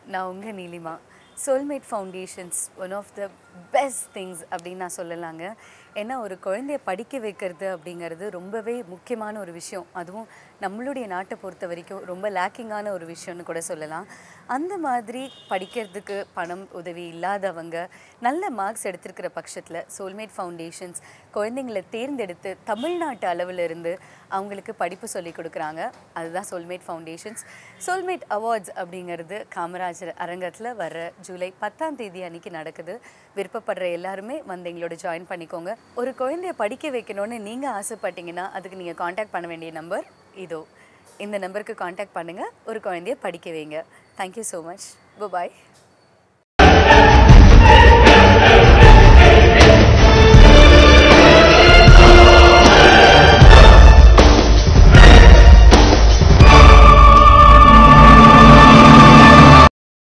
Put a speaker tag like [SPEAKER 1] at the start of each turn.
[SPEAKER 1] நான் உங்கள் Neelima soulmate foundations one of the best things அப்படின்னு நான் சொல்லலாங்க ஏன்னா ஒரு குழந்தைய படிக்க வைக்கிறது அப்படிங்கிறது ரொம்பவே முக்கியமான ஒரு விஷயம் அதுவும் நம்மளுடைய நாட்டை பொறுத்த வரைக்கும் ரொம்ப லேக்கிங்கான ஒரு விஷயம்னு கூட சொல்லலாம் அந்த மாதிரி படிக்கிறதுக்கு பணம் உதவி இல்லாதவங்க நல்ல மார்க்ஸ் எடுத்திருக்கிற பட்சத்தில் சோல்மேட் ஃபவுண்டேஷன்ஸ் குழந்தைங்களை தேர்ந்தெடுத்து தமிழ்நாட்டு அளவில் இருந்து அவங்களுக்கு படிப்பு சொல்லி கொடுக்குறாங்க அதுதான் சோல்மேட் ஃபவுண்டேஷன்ஸ் சோல்மேட் அவார்ட்ஸ் அப்படிங்கிறது காமராஜர் அரங்கத்தில் வர ஜூலை பத்தாம் தேதி அன்னைக்கு நடக்குது விருப்பப்படுற எல்லாருமே வந்து எங்களோட ஜாயின் பண்ணிக்கோங்க ஒரு குழந்தைய படிக்க வைக்கணும்னு நீங்கள் ஆசைப்பட்டீங்கன்னா அதுக்கு நீங்கள் காண்டாக்ட் பண்ண வேண்டிய நம்பர் இதோ இந்த நம்பருக்கு காண்டாக்ட் பண்ணுங்கள் ஒரு குழந்தைய படிக்க வைங்க தேங்க்யூ ஸோ மச் பாய்